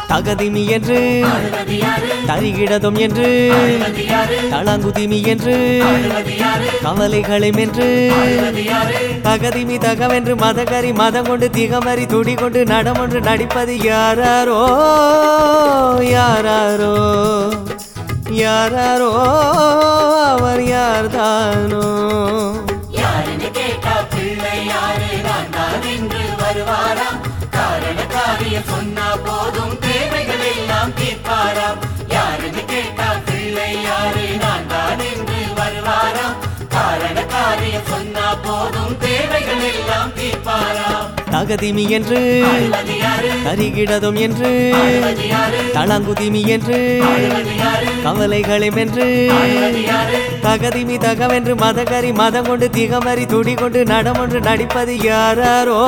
தகதிமி என்று ஆடுவது யாரு தரிகிடதும் என்று ஆடுவது யாரு தளங்குதிமி என்று ஆடுவது யாரு கவலைகளும் என்று ஆடுவது யாரு தகதிமி தகவென்று மதகரி மதம் கொண்டு திகமறி துடி கொண்டு நடமொன்று நடிப்பது யாராரோ யாராரோ யாராரோ அவர் யார்தானோ யாருன்னு கேட்டா பிள்ளை யாரு நான் தான் என்று வருவாராம் காரண காரியம் சொன்னா போதும் தேவைகள் எல்லாம் தீர்ப்பாராம் யாருன்னு கேட்டா பிள்ளை யாரு நான் தான் என்று வருவாராம் காரண காரியம் சொன்னா போதும் தேவைகள் எல்லாம் தீர்ப்பாராம் தகதிமி என்று ஆடுவது யாரு தரிகிடதும் என்று ஆடுவது யாரு தளங்குதிமி என்று ஆடுவது யாரு கவலைகளும் என்று ஆடுவது யாரு தகதிமி தகவென்று மதகரி மதம் கொண்டு திகமறி துடி கொண்டு நடமொன்று நடிப்பது யாராரோ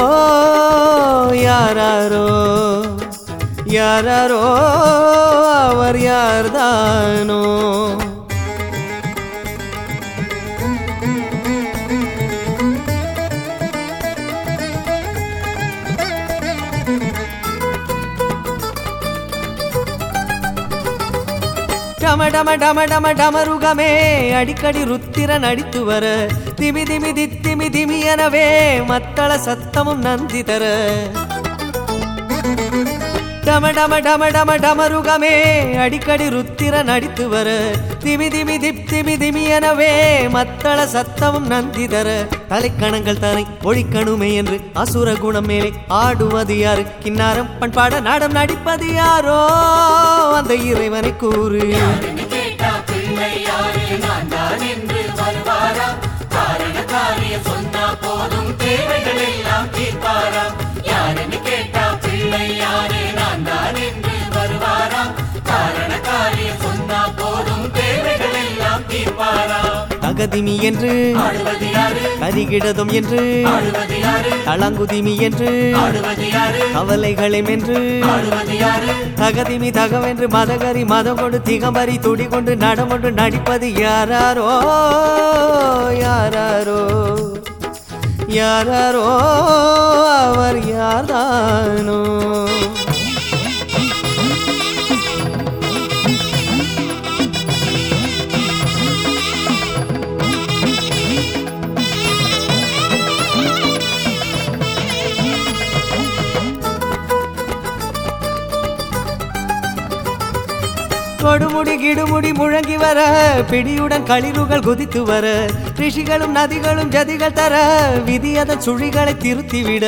யாராரோ யாராரோ அவர் யார்தானோ டம டம டம டம டமருகமே அடிக்கடி ருத்திரன் அடித்து வர திமி திமி தித்திமி திமி எனவே மத்தள சத்தமும் நந்தி தர டம டம டம டம டமருகமே அடிக்கடி ருத்திரன் அடித்து வர திமி திமி திப் திமி திமி எனவே மத்தள சத்தமும் நந்தி தர தலைக்கணங்கள் தரை ஒழிக்கணுமே என்று அசுர குணம் மேலே ஆடுவது யாரு கின்னாரம் பண்பாட நாடம் நடிப்பது யாரோ அந்த இறைவனை கூறு யாருன்னு கேட்டா பிள்ளை யாரு நான் தான் என்று வருவாராம் காரண காரியம் சொன்னா போதும் தேவைகள் எல்லாம் தீர்ப்பாராம் யாருன்னு கேட்டா பிள்ளை யாரு நான் தான் என்று வருவாராம் காரண காரியம் சொன்னா போதும் தேவைகள் எல்லாம் தீர்ப்பாராம் தகதிமி என்று ஆடுவது யாரு கரிகிடதும் என்று ஆடுவது யாரு தளங்குதிமி என்று ஆடுவது யாரு கவலைகளும் என்று ஆடுவது யாரு தகதிமி தகவென்று மதகரி மதம் கொண்டு திகம்பரி துடி கொண்டு நடமொன்று நடிப்பது யாராரோ யாராரோ யாராரோ அவர் யார்தானோ கொடுமுடி கிடுமுடி முழங்கி வர பிடியுடன் களிறுகள் குதித்து வர ரிஷிகளும் நதிகளும் ஜதிகள் தர விதி அதன் சுழிகளை திருத்திவிட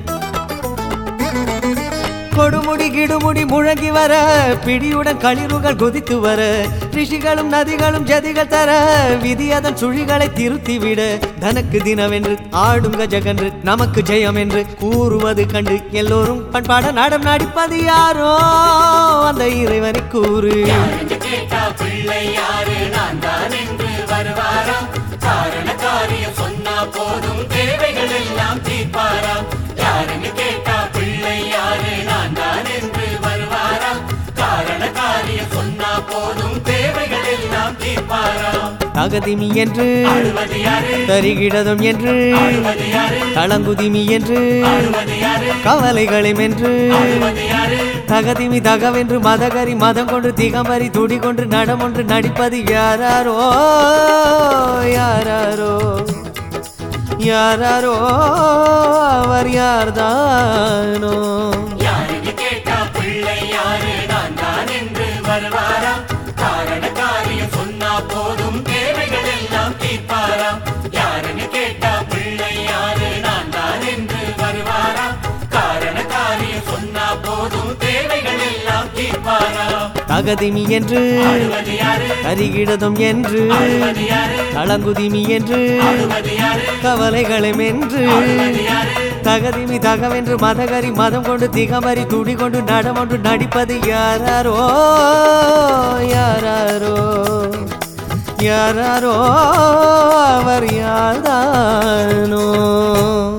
கொடுமுடி கிடுமுடி முழங்கி வர பிடியுடன் களிறுகள் குதித்து வர ரிஷிகளும் நதிகளும் ஜதிகள் தர விதி அதன் சுழிகளை திருத்திவிட தனக்கு தினவென்று ஆடும் கஜகன்று நமக்கு ஜெயம் என்று கூறுவது கண்டு எல்லோரும் பண்பாட நாடம் நடிப்பது யாரோ அந்த இறைவனை கூறு யாருன்னு கேட்டா பிள்ளை யாரு நான் தான் என்று வருவாராம் காரண காரியம் சொன்னா போதும் தேவைகள் எல்லாம் தீர்ப்பாராம் யாருன்னு கேட்டா பிள்ளை யாரு நான் தான் என்று வருவாராம் காரண காரியம் சொன்னா போதும் தேவைகள் எல்லாம் தீர்ப்பாராம் தகதிமி என்று ஆடுவது யாரு தரிகிடதும் என்று ஆடுவது யாரு தளங்குதிமி என்று ஆடுவது யாரு கவலைகளும் என்று ஆடுவது யாரு தகதிமி தகவென்று மதகரி மதம் கொண்டு திகம்பரி துடி கொண்டு நடமொன்று நடிப்பது யாராரோ யாராரோ யாராரோ அவர் யார்தானோ யாருன்னு கேட்டா பிள்ளை யாரு நான் தான் என்று வருவாராம் காரண காரியம் சொன்னா போதும் தேவைகள் எல்லாம் தீர்ப்பாராம் யாருன்னு கேட்டா பிள்ளை யாரு நான் தான் என்று வருவாராம் காரண காரியம் சொன்னா போதும் தேவைகள் எல்லாம் தீர்ப்பாராம் தகதிமி என்று ஆடுவது யாரு கரிகிடதும் என்று ஆடுவது யாரு தளங்குதிமி என்று ஆடுவது யாரு கவலைகளும் என்று ஆடுவது யாரு தகதிமி தகவென்று மதகரி மதம் கொண்டு திகமரி துடி கொண்டு நடமொன்று நடிப்பது யாராரோ யாராரோ யாராரோ அவர் யார்தானோ